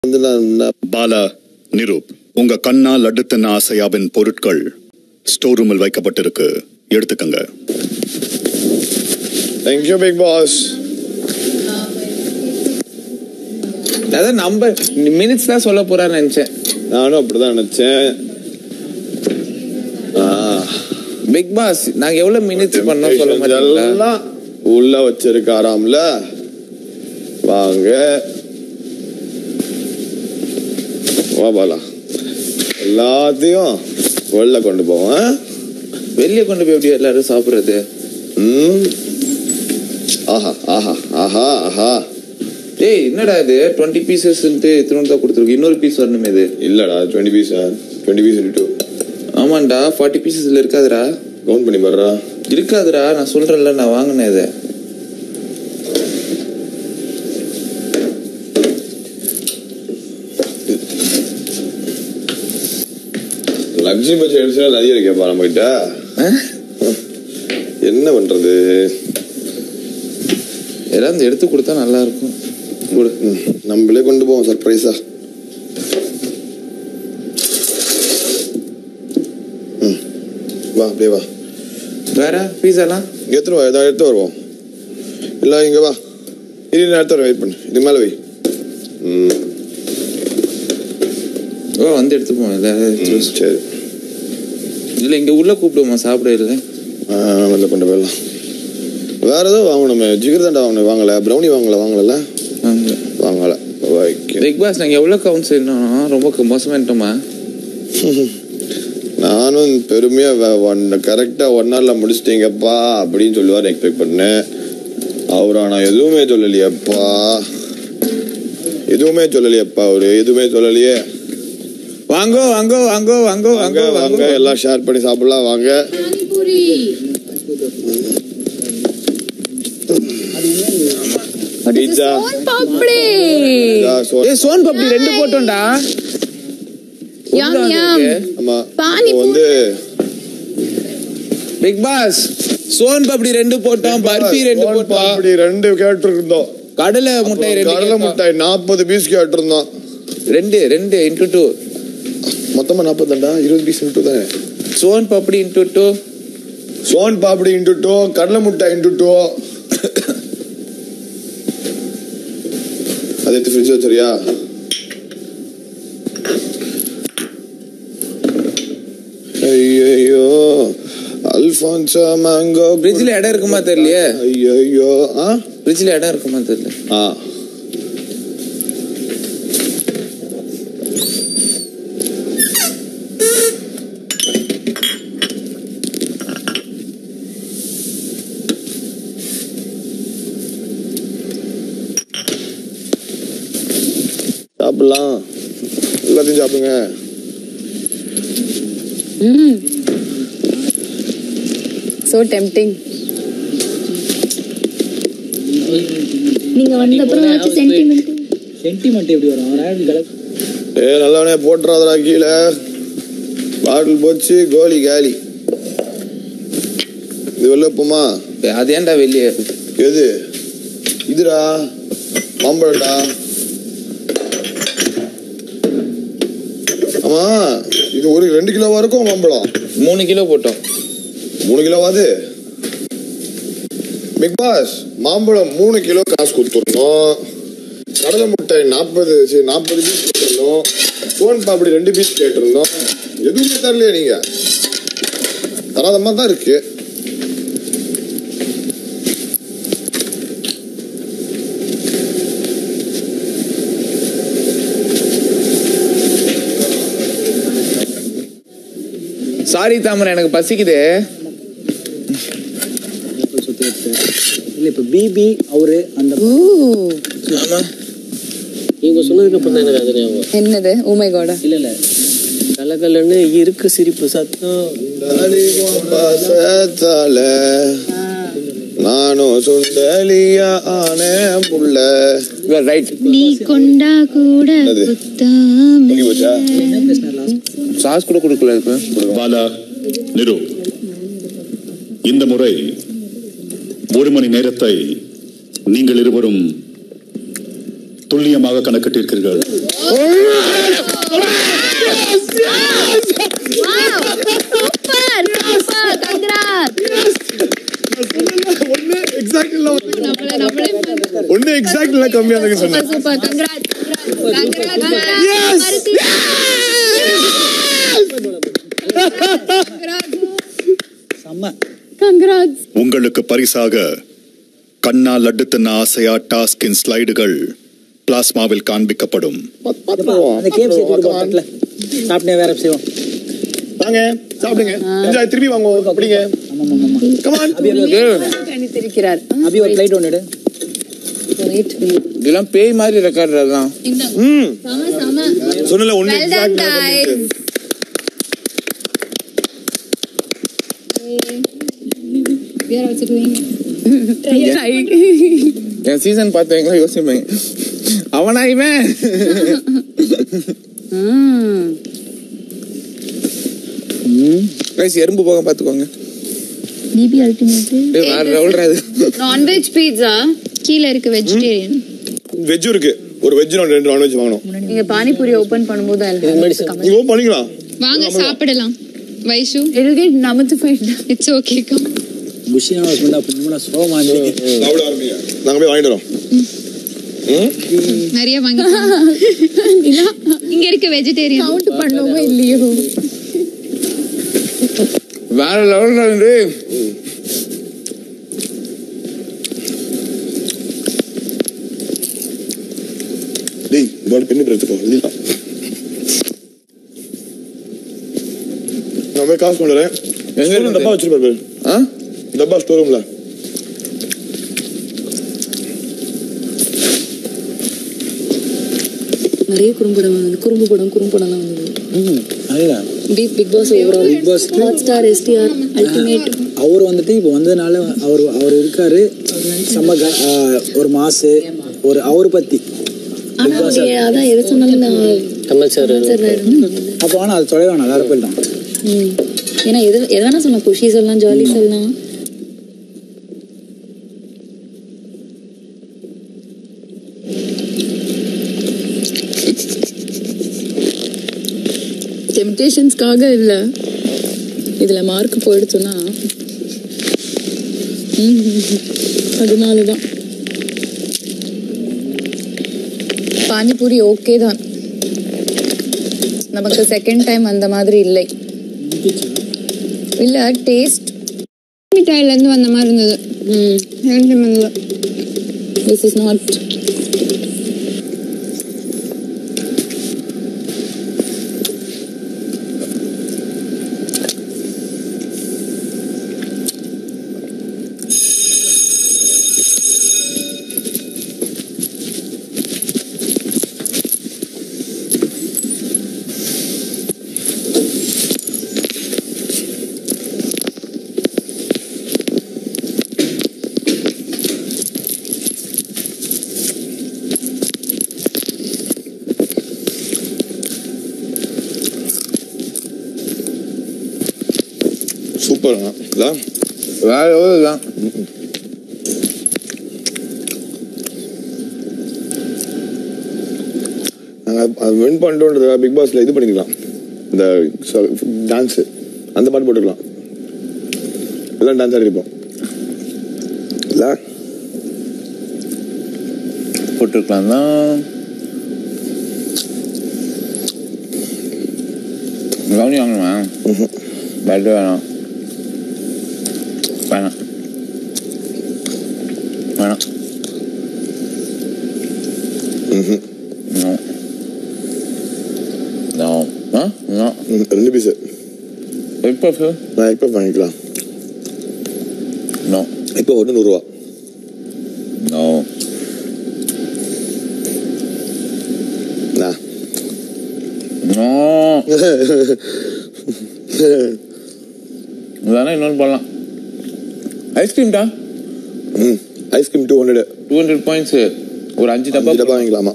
வந்து நான் நான் பாலா நிரூப் உங்க கண்ணா லட்டு தின்ன ஆசையாவின் பொருட்கள் ஸ்டோர் ரூமில் வைக்கப்பட்டிருக்கு எடுத்துக்கங்க தேங்க்யூ பிக் பாஸ் அதான் நம்பர் மினிட்ஸ் தான் சொல்ல போறான்னு நினைச்சேன் நானும் அப்படிதான் நினைச்சேன் ஆ, பிக் பாஸ் நாங்க எவ்வளவு மினிட்ஸ் பண்ணோம் சொல்ல temptations மாட்டீங்களா எல்லாம் உள்ள வச்சிருக்காராம்ல வாங்க வா பாலா எல்லாத்தையும் வெளில கொண்டு போவோம் வெளியே கொண்டு போய் எப்படி எல்லாரும் சாப்பிடுறது ம். ஆஹா ஆஹா ஆஹா ஆஹா ஏய் என்னடா இது டுவெண்ட்டி பீசஸ் இத்தனை தான் கொடுத்துருக்கு இன்னொரு பீஸ் வரணுமே இது இல்லடா twenty piece twenty piece two ஆமாண்டா ஃபார்ட்டி பீசஸ்ல இருக்காதுடா கவுண்ட் பண்ணி பாடுறா இருக்காதுடா நான் சொல்றேன்ல நான் வாங்கினேன் இதை லக்ஸி பட்ஜெட் எடுத்துனா நிறைய இருக்கேப்பா நம்ம கிட்ட என்ன பண்றது ஏதாவது எடுத்து கொடுத்தா நல்லா இருக்கும் கொடு ம், நம்மளே கொண்டு போவோம் சர்ப்ரைஸா வா அப்படியே வா வேற பீஸாலாம் இங்க எடுத்துட்டு வா ஏதாவது எடுத்து வருவோம் இல்ல இங்க வா இரு நான் எடுத்து வரேன் வெயிட் பண்ணு இது மேல வை ம் ஓ வந்து எடுத்துப்போம் இல்ல ம், சரி இல்ல இங்க உள்ள கூப்பிடுவோமா சாப்பிட இல்ல ஆ, வெளில கொண்டு போயிடலாம் வேற ஏதோ வாங்கணுமே ஜிகர் தண்டா வாங்கணும் வாங்கல ப்ரௌனி வாங்கல வாங்கல வாங்கல ஓகே பிக் பாஸ் நாங்க எவ்வளவு கவுண்ட் செய்யணும் ரொம்ப மோசமாயிட்டோமா நானும் பெருமையா ஒன் கரெக்டா ஒன் ஹவர்ல முடிச்சிட்டீங்கப்பா அப்படின்னு சொல்லுவார் எக்ஸ்பெக்ட் பண்ணேன் அவர் ஆனா எதுவுமே சொல்லலையேப்பா எதுவுமே சொல்லலையேப்பா அவரு எதுவுமே சொல்லலையே வாங்கோ வாங்கோ வாங்கோ வாங்கோ வாங்க வாங்கோ வாங்க வாங்க எல்லாம் ஷேர் பண்ணி சாப்பிடலாம் வாங்க பீட்சா பாப்படே ஏ சோன் பப்டி ரெண்டு போட்டோம்டா யம் யம் ஆமா பானி இப்போ வந்து பிக் பாஸ் சோன் பப்டி ரெண்டு போட்டோம் பர்ஃபி ரெண்டு சோன் போட்டோம் பாப்படி ரெண்டு கேட்டிருந்தோம் கடலை முட்டை ரெண்டு கடலை கேட்டோம். மிட்டாய் நாற்பது பீஸ் கேட்டிருந்தோம் ரெண்டு ரெண்டு இன்டூ டூ மொத்தமா நாற்பதாண்டா இருபது பீஸ் இன்ட்டு தானே soan papdi into two soan papdi into two கடலை மிட்டாய் இன்ட்டு டூ அது எடுத்து ஃப்ரிட்ஜ் வச்சிரியா ஐயோ அல்ஃபான்சா மேங்கோ ஃப்ரிட்ஜ்ல இடம் இருக்குமா தெரியலையே ஐயோ ஆ ஃப்ரிட்ஜ்ல இடம் இருக்குமா தெரியல ஆ சாப்பிடலாம் எல்லாத்தையும் சாப்பிடுங்க ம் சோ டெம்ப்டிங் நீங்க வந்த அப்புறம் ஆச்சு சென்டிமெண்ட் சென்டிமெண்ட் எப்படி வரும் அவன் ஆள் கலப்பு ஏ நல்லவனே போட்டுறாதடா கீழே பாட்டில் போச்சு கோலி காலி இது வெளில போமா அது ஏன்டா வெளியே எது இதுடா மாம்பழம்டா ஆமா இது ஒரு ரெண்டு கிலோவா இருக்கும் மாம்பழம் மூணு கிலோ போட்டோம் மூணு கிலோவாது பிக் பாஸ் மாம்பழம் மூணு கிலோ காசு கொடுத்துடணும் கடலை மிட்டாய் நாற்பது சரி நாற்பது பீஸ் கேட்டிருந்தோம் சோன் பாப்படி ரெண்டு பீஸ் கேட்டிருந்தோம் எதுவுமே தரலையே நீங்க தராத மாதிரி தான் இருக்கு சாரி தாமரை எனக்கு பசிக்குது சொத்து எடுத்து இல்லை இப்போ பிபி அவரு அந்த ஊ ஆமா நீங்க சொன்னதுக்கு அப்புறம் தான் எனக்கு அது ஞாபகம் என்னது ஓ மை காட் இல்ல இல்ல கலகலன்னு இருக்கு சிரிப்பு சத்தம் தாலிவும் பாசத்தால நானும் சுண்டலியா ஆனே புள்ள யூ ஆர் ரைட் நீ கொண்டா கூட என்னது? குத்தாம தூக்கி போச்சா என்ன பேசினார் லாஸ்ட் சாஸ் கூட கொடுக்கல இப்ப பாலா நிரு இந்த முறை ஒரு மணி நேரத்தை நீங்கள் இருவரும் துல்லியமாக கணக்கிட்டிருக்கிறீர்கள் சூப்பர் சூப்பர் கங்க்ராட் ஒண்ணு எக்ஸாக்ட் இல்ல நம்மள நம்மளே ஒண்ணு எக்ஸாக்ட் இல்ல கம்மியா இருக்கு சொன்னேன் சூப்பர் கங்க்ராட் Yes! செம்ம கங்க்ராட் உங்களுக்கு பரிசாக கண்ணா லட்டு தின்ன ஆசையா டாஸ்கின் ஸ்லைடுகள் பிளாஸ்மாவில் காண்பிக்கப்படும் அந்த கேம் சேர்த்து தட்டில் சாப்பிட்டே வேற செய்வோம் வாங்க சாப்பிடுங்க என்ஜாய் திருப்பி வாங்க அப்படிங்க ஆமாம் ஆமாம் ஆமாம் கமான் அபி ஒரு கணித்திருக்கிறார் அபி ஒரு பிளைட் ஒன்று எடு வெயிட் இதெல்லாம் பேய் மாதிரி ரெக்கார்ட் அதெல்லாம் ம் சம சம சொன்னல ஒண்ணு Well done, exact guys. We are also doing என் சீசன் பார்த்தவங்களா யோசிப்பேன் அவனா இவன் Guys, எறும்பு போக பாத்துக்கோங்க பிபி அல்டிமேட் டேய், வேற ரவுல்ரா இது நான்வெஜ் பீட்சா கீழ இருக்கு வெஜிடேரியன் வெஜ் இருக்கு ஒரு வெஜ் ரெண்டு நான்வெஜ் வாங்கணும் நீங்க பானிபூரி ஓபன் பண்ணும்போது நீங்க ஓ பண்ணிக்கலாம் வாங்க சாப்பிடலாம் வைஷு It'll get நமத்திfied. இட்ஸ் ஓகே கம் புஷியான ஹஸ்பண்ட் அப்படி சோமா சாப்பிட ஆரம்பிங்க நாங்க போய் வாங்கிட்டு வரோம் ம் நிறைய வாங்கி இங்க இருக்க வெஜிடேரியன் Count பண்ணோமோ இல்லையோ வேற லெவல்ரா இது டேய் பால் பெண்ணு எடுத்துக்கோ எழுதிடலாம் நான் போய் காசு கொண்டு வரேன் எங்க ஸ்டோர் இருக்கு? டப்பா வச்சிருப்பாரு ஆ டப்பா ஸ்டோர் ரூம்ல நிறைய குறும்படம் வந்தது குறும்பு படம் குறும்படம்லாம் வந்தது நல்லா big big boss overall Big Boss. Hotstar STR ultimate அவர் வந்துட்டு இப்போ வந்ததுனால அவர் அவர் இருக்காரு செம்ம க- ஆ, ஒரு மாசு ஒரு அவர் பத்தி ஆனா அவங்க அதான் எது சொன்னாலும் நான் கமல் சார் சார் அப்போ ஆனால் அது தொலை வேணாம் எல்லாரும் போயிட்டோம் ஏன்னா எது எது வேணா சொல்லலாம் குஷி சொல்லலாம் ஜாலி சொல்லலாம் டெம்டேஷன்ஸ்க்காக இல்லை இதில் மார்க் போயிடுச்சுன்னா அதனால தான் பானிபூரி ஓகே தான் நமக்கு செகண்ட் டைம் அந்த மாதிரி இல்லை இல்ல டேஸ்ட் மிட்டாயில இருந்து வந்த மாதிரி இருந்தது ரெண்டு மணில திஸ் இஸ் நாட் சூப்பர் இல்ல வேற லெவல் தான் நாங்கள் வின் பண்ணிட்டோன்றது பிக் பாஸ்ல இது பண்ணிக்கலாம் இந்த டான்ஸ் அந்த பாட்டு போட்டுக்கலாம் எல்லாம் டான்ஸ் ஆடிருப்போம் இல்ல போட்டிருக்கலாம் தான் கவுனி வாங்கணுமா பெட் வேணாம் வேணாம் வேணாம் No. No. ஆ No. ம், ரெண்டு பீஸ் எப்போ சார் நான் இப்போ வாங்கிக்கலாம் No. இப்போ ஒன்று நூறுரூவா No. நான் No. வேணா இன்னொன்று போடலாம் ஐஸ்கிரீம்டா ம் ice cream two hundred two hundred points ஒரு அஞ்சு டப்பா டப்பா வாங்கிக்கலாமா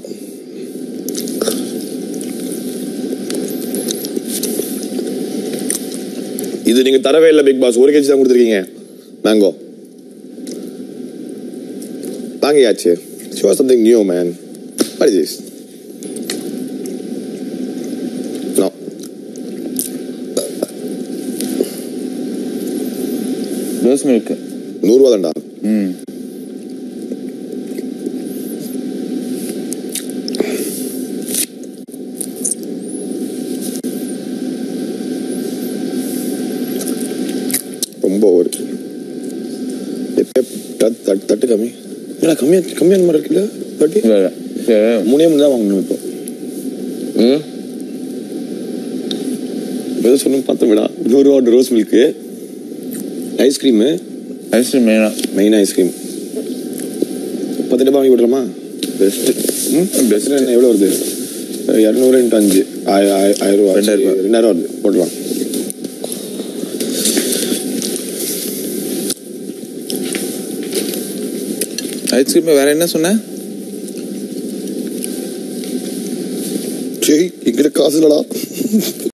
இது நீங்க தரவே இல்லை பிக் பாஸ் ஒரு கேஜி தான் கொடுத்துருக்கீங்க மேங்கோ வாங்கியாச்சு show something new man What is this? No. Rose milk நூறுரூவா தான்டா ம் ரொம்ப ஒரு தட்டு தட்டு தட்டு கம்மி ஏன்னா கம்மியாக கம்மியான மாதிரி இருக்குல்ல தட்டி இல்ல இல்ல சரி மூணே மூணு தான் வாங்கணும் இப்போ ம் எதோ சொன்னு பார்த்தோம்டா நூறுரூவா ரோஸ் மில்க்கு ஐஸ்கிரீமு ஐஸ்கிரீம் வேணாம் மெயின் ஐஸ்கிரீம் பத்து டப்பா வாங்கி விட்றோமா பெஸ்ட்டு ம் பெஸ்ட்டு என்ன எவ்வளோ வருது இரநூறு இன்ட்டு அஞ்சு ஆய- ஆய- ஆயிரம் ரூபா ரெண்டாயிரம் ரூபா. ரெண்டாயிரம் வருது போடலாம் ஐஸ்கிரீம் வேற என்ன சொன்ன சரி எங்கிட்ட காசு இல்லடா